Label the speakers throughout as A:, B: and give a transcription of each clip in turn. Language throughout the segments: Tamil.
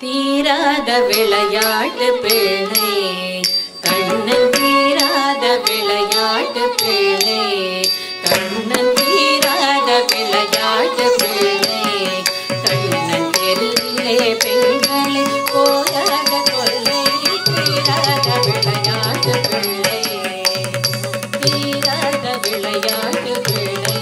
A: தீராத விளையாட்டு பிள்ளை கண்ணன் தீராத விளையாட்டு பிள்ளை கண்ணன் தீராத விளையாட்டு பிள்ளை கண்ணன் தெருவிலே பெண்களை போராத கொள்ளை தீராத விளையாட்டு பிள்ளை தீராத விளையாட்டு பிள்ளை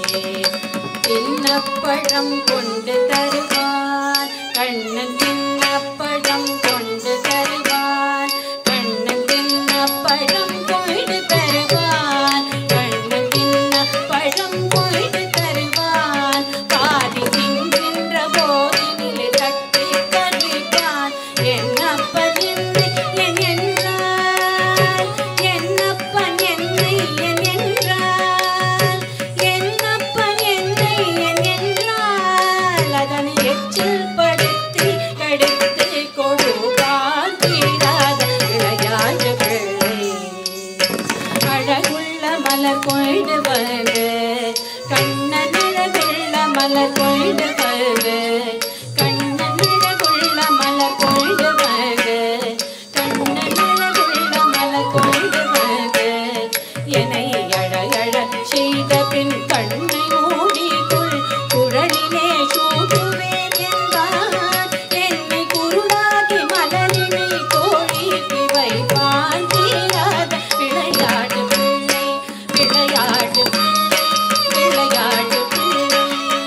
A: தின்னப்பழம் கொண்டு தருவான் கண்ணன் தின்னப்பழம் கொண்டு தருவான் கண்ணன் தின்னப்பழம் கொண்டு தருவான் கண்ணன் தின்னப்பழம் கொண்டு தருவான் பாதி தின்கின்ற போதினிலே தட்டி கடிப்பான் என்னப்பன் என்னை என் என்றால் என்னப்பன் என்னை என் என்றால் என்னப்பன் என்னை என் என்றால் அதனை எச்சில் படுத்தி கடித்து கொடுவான் தீராத விளையாட்டு பிள்ளை அழகுள்ள மலர் கொண்டு வந்து கண்ணன் அழகுள்ள மலர் கொண்டு வந்து கண்ணன் அழகுள்ள மலர் கொண்டு வந்து கண்ணன் அழகுள்ள மலர் கொண்டு வந்து என்னை அழகழ செய்த பின் கண்ணை மூடிக்குள் குழலிலே சூட்டுவேன் என்பான் என்னை குருடாக்கி மலரினை கோழிக்கு வைப்பான் தீராத விளையாட்டு பிள்ளை விளையாட்டு பிள்ளை விளையாட்டு பிள்ளை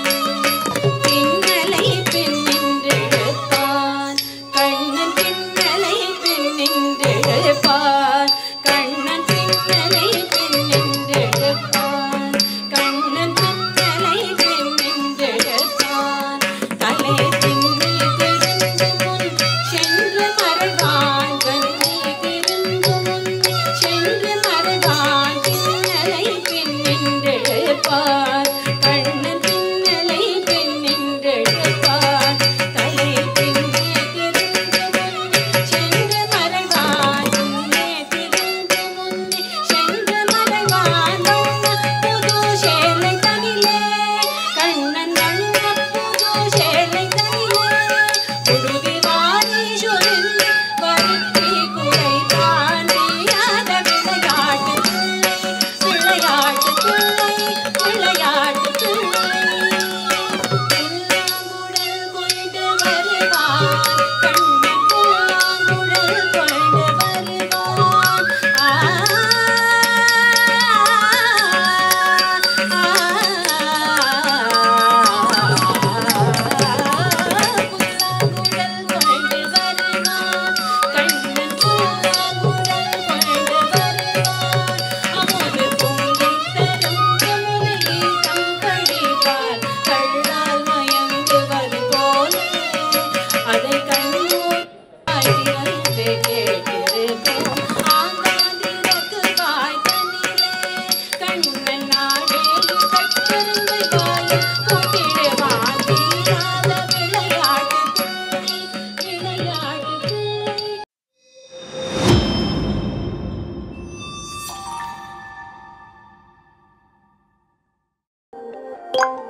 A: பின்னலை பின்னின்றெடுப்பான் கண்ணன் பின்னலை பின்னின்றெடுப்பான் கண்ணன் பின்னலை பின்னின்றெடுப்பான் கண்ணன் பின்னலை பின்னின்றெடுப்பான் தலை பின்னி திருந்து முன் சென்று மறைவான் கண்ணி திருந்து முன் சென்று மறைவான் பின்னலை பின்னின்றெடுப்பான் கண்ணன் பின்னலை பின்னின்றெடுப்பான் தலை பின்னி திருந்து முன் சென்று மறைவான் முன்னே திருந்து முன்னே சென்று மறைவான் வண்ண புது சேலை தனிலே கண்ணன் வண்ண புது சேலை தனிலே புழுதி வாரி சொரிந்து வருத்தி குறைத்தான் தீராத விளையாட்டு பிள்ளை விளையாட்டு பிள்ளை விளையாட்டு பிள்ளை புல்லாங்குழல் கொண்டு வருவான் கண்ணன் புல்லாங்குழல் கொண்டு வருவான் ஆ புல்லாங்குழல் கொண்டு வருவான் கண்ணன் புல்லாங்குழல் கொண்டு வருவான் அமுது பொங்கி தரும் குமரி கம்படிப்பார் கள்ளால் மயங்குவது போலே அதை கண்ணூர் அடியந்து கேட்டிருப்போம் ஆங்காதிரக்கு வாய் தண்ணிலே கண்ணன் நாடே கட்டரும்பை வாய் கூட்டிடுவான் தீராத விளையாட்டு பிள்ளை விளையாட்டு பிள்ளை
B: Thank